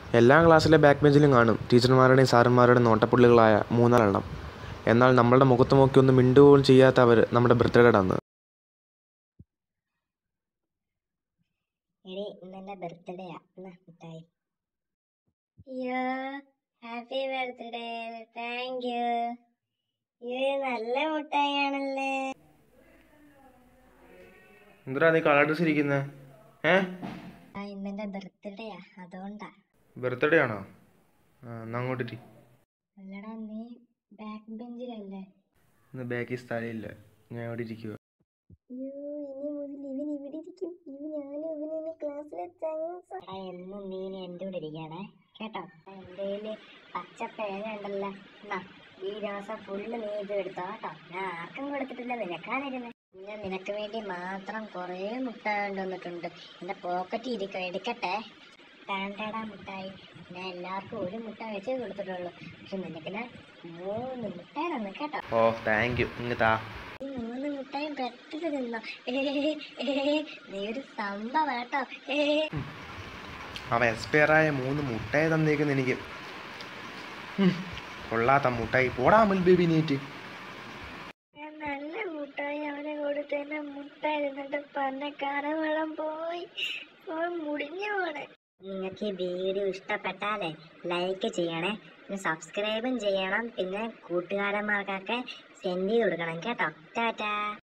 എല്ലാ ക്ലാസ്സിലെ ബാക്ക് ബെഞ്ചിലും കാണും ടീച്ചർമാരുടെയും സാറന്മാരുടെയും നോട്ടപ്പുള്ളികളായ മൂന്നാലെണ്ണം എന്നാൽ നമ്മളുടെ മുഖത്ത് നോക്കി ഒന്ന് മിണ്ടുക പോലും ചെയ്യാത്ത അവർ നമ്മുടെ ബർത്ത്ഡേയുടെ അന്ന് എടി ഇന്നെന്റെ ബർത്ത്ഡേയാ എന്നാ മിഠായി അയ്യോ ഹാപ്പി ബർത്ത്ഡേ താങ്ക് യു ഇത് നല്ല മുട്ടായിയാണല്ലേ എന്തിനാ നീ കളർ ഡ്രസ് ഇരിക്കുന്നത് ഏ ആ ഇന്നെന്റെ ബർത്ത്ഡേയാ അതുകൊണ്ടാ ബർത്ത്ഡേ ആണോ ആ എന്നാ അങ്ങോട്ടിരി അല്ലടാ നീ ബാക്ക് ബെഞ്ചിലല്ലേ ഇന്ന് ബാക്കിൽ സ്ഥലമില്ല ഞാൻ ഇവിടെ ഇരിക്കുക അയ്യോ ഇനി മുതൽ ഇവൻ ഇവിടെ ഇരിക്കും ഇവൻ ഞാനും ഇവനും ക്ലാസ്സിലെ എടാ എന്നും നീ ഇനി എൻ്റെ കൂടെ ഇരിക്കണേ കേട്ടോ എൻ്റെ കയ്യില് പച്ച പേന ഉണ്ടല്ലോ എന്നാ ഈ ദിവസം ഫുള്ള് നീ ഇത് എടുത്തോ കേട്ടോ ഞാൻ ആർക്കും കൊടുത്തിട്ടില്ല നിനക്കാണിരുന്നത് ഞാൻ നിനക്ക് വേണ്ടി മാത്രം കുറേ മുട്ട കൊണ്ടുവന്നിട്ടുണ്ട് എൻ്റെ പോക്കറ്റ് ഇരിക്ക എടുക്കട്ടെ താണ്ടടാ മുട്ടായി ഞാൻ എല്ലാവർക്കും ഒരു മുട്ട വെച്ചേ കൊടുത്തിട്ടുള്ളൂ പക്ഷെ നിനക്ക് ഞാൻ മൂന്ന് മുട്ടായി തന്നു കേട്ടോ ഓ താങ്ക് യു ഇങ്ങ് താ ഈ മൂന്ന് മുട്ടായും പെട്ടെന്ന് തിന്നോ ഏ, ഏ, നീ ഒരു സംഭവം കേട്ടോ ഏ അവൻ എക്സ്പയറായ മൂന്ന് മുട്ടായി തന്നേക്കുന്നു എനിക്ക് ഉം, കൊള്ളാത്ത മുട്ടായി പോടാ മുൽ ബേബി നീറ്റ് ഞാൻ നല്ല മുട്ടായി അവനെ കൊടുത്തന്നെ മുട്ടായി എന്നിട്ട് പറഞ്ഞ കരവെള്ളം പോയി അവൻ മുടിഞ്ഞു പോണെ നിങ്ങൾക്ക് ഈ വീഡിയോ ഇഷ്ടപ്പെട്ടാലേ ലൈക്ക് ചെയ്യണേ പിന്നെ സബ്സ്ക്രൈബും ചെയ്യണം പിന്നെ കൂട്ടുകാരന്മാർക്കൊക്കെ സെൻഡ് ചെയ്ത് കൊടുക്കണം കേട്ടോ ടാറ്റാ